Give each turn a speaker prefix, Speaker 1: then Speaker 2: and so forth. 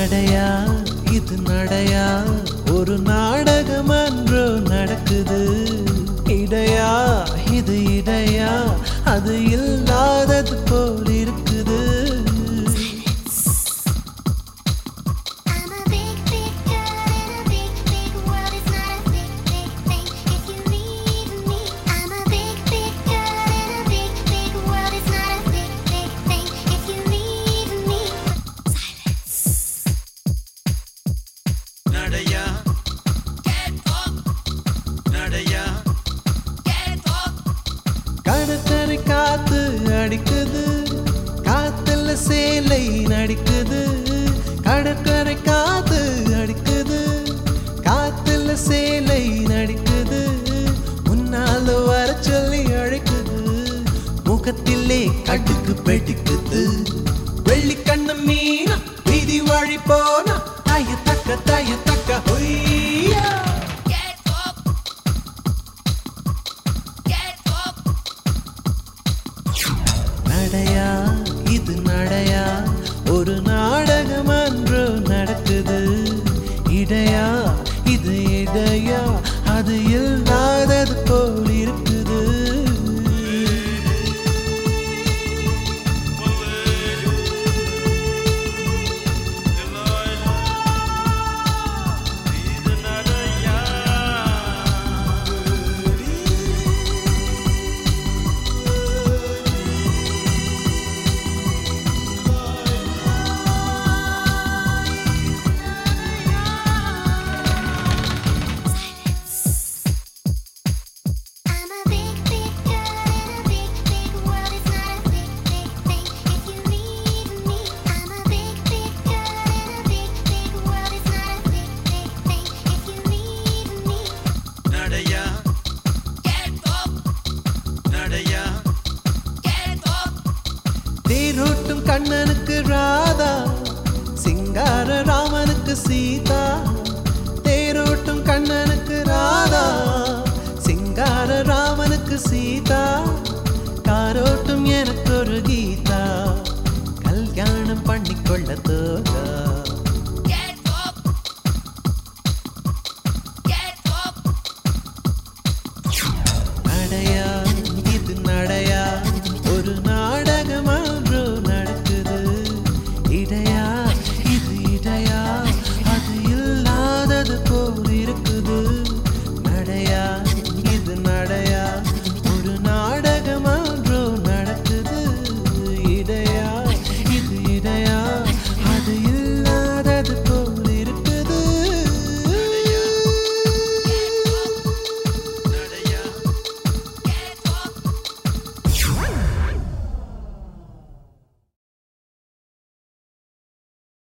Speaker 1: நடையா இது நடையா ஒரு நாடகம் அன்றோ நடக்குது இடையா இது இடையா அது இல்லாதது போல் இருக்குது
Speaker 2: I'm a big, big girl in a big, big world. It's not a big, big thing if you leave me. I'm a big, big girl in a big, big world. It's not a big, big thing if you leave me.
Speaker 1: நடையா நடையா கடற்கரை காத்து அடிக்குது காத்துல சேலை நடிக்குது கடற்கரை காத்து அடிக்குது காத்துல சேலை நடிக்குது முன்னால வர சொல்லி அழைக்குது முகத்திலே கடுக்கு பெடிக்குது வெள்ளி கண்ணு மீனா வீதி வழி போனா தாய தக்க தாய தக்க ஹொய்யா நடையா இது நடையா ஒரு நாடகம் அன்றோ நடக்குது இடையா இது இடையா அது இல்லாதது போல் இருக்குது
Speaker 2: I'm a big, big girl in a big, big world. It's not a big, big thing if you leave me. I'm a big, big girl in a big, big world. It's not a big, big thing if you leave me.
Speaker 1: நடையா நடையா தேரோட்டும் கண்ணனுக்கு ராதா சிங்கார ராமனுக்கு சீதா தேரோட்டும் கண்ணனுக்கு ராதா சிங்கார ராமனுக்கு சீதா காரோட்டும் எனக்கு ஒரு கீதா கல்யாணம் பண்ணிக்கொள்ள தோகா நடையா இது நடையா ஒரு நாடகம் அன்றோ நடக்குது இடையா